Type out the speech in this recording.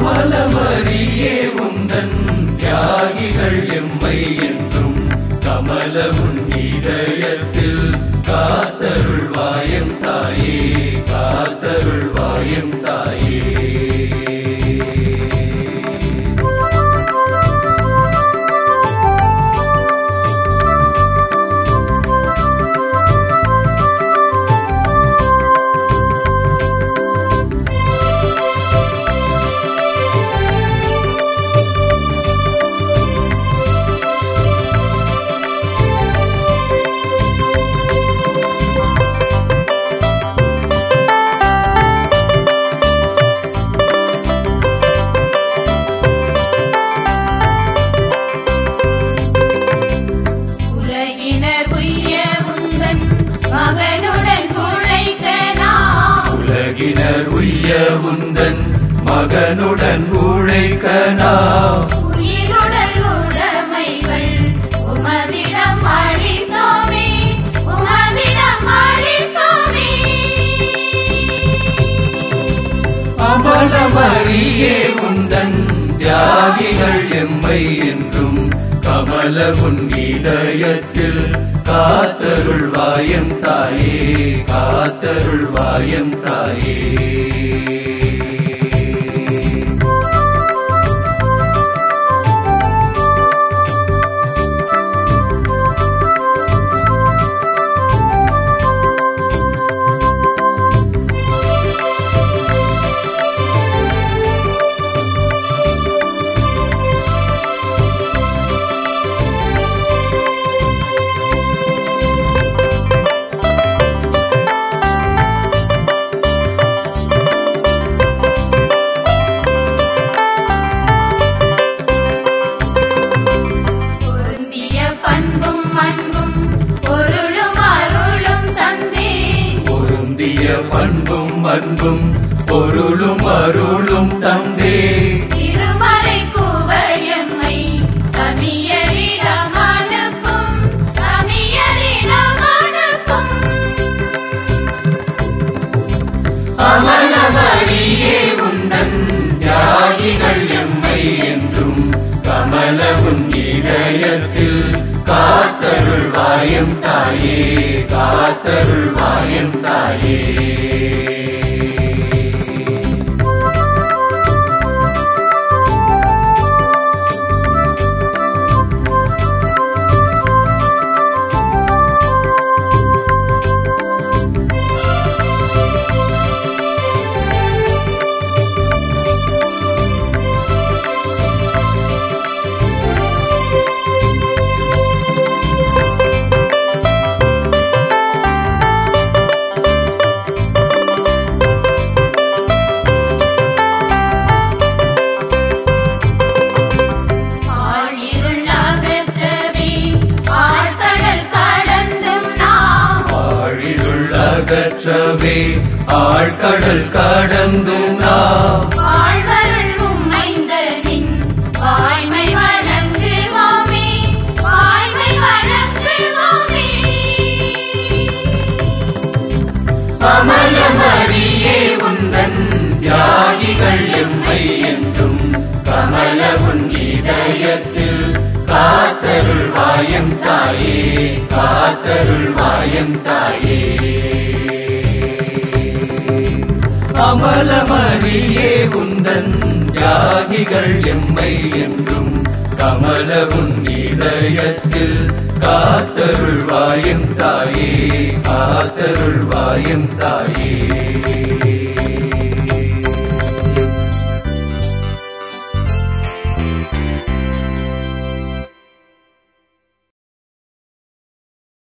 அமலமரியே உந்தன் தியாகிகள் எம்மை என்றும் கமல உன் இதயத்தில் காத்தருள்வாயம் தாயே காத்தருள்வாயம் தாயே உலகினர் உய்ய உந்தன் மகனுடன் உழைக்க நாம் உலகினர் உய்ய உந்தன் மகனுடன் உழைக்க நாம் உயிருடல் உடைமைகள் உமதிடம் அளித்தோமே உமதிடம் அளித்தோமே அமலமரியே உந்தன் தியாகிகள் எம்மை என்றும் கமல உன் இதயத்தில் காத்தருள்வாயம் தாயே காத்தருள்வாயம் தாயே பொருந்திய பண்பும் அன்பும் பொருளும் அருளும் தந்தே பொருந்திய பண்பும் அன்பும் பொருளும் அருளும் தந்தே திருமறை கூவயம்மை தமியரிடம் அனுப்பும் தமியரிடம் அனுப்பும் அமலமரியே உந்தன் தியாகிகள் எம்மை என்றும் கமல உன் இதயத்தில் காத்தருள்வாயம் தாயே காத்தருள்வாயம் தாயே ஆழிருள் அகற்றவே ஆழ்கடல் கடந்தும் நாம் ஆழிருள் அகற்றவே ஆழ்கடல் கடந்தும் நாம் வாழ்வருள் உம்மைந்தனின் வாய்மை வணங்குவோமே வாய்மை வணங்குவோமே அமலமரியே உந்தன் தியாகிகள் எம்மை என்றும் கமல உன் இதயத்தில் காத்தருள்வாயம் தாயே காத்தருள்வாயம் தாயே அமலமரியே உந்தன் தியாகிகள் எம்மை என்றும் கமல உன் இதயத்தில் காத்தருள்வாயம் தாயே காத்தருள்வாயம் தாயே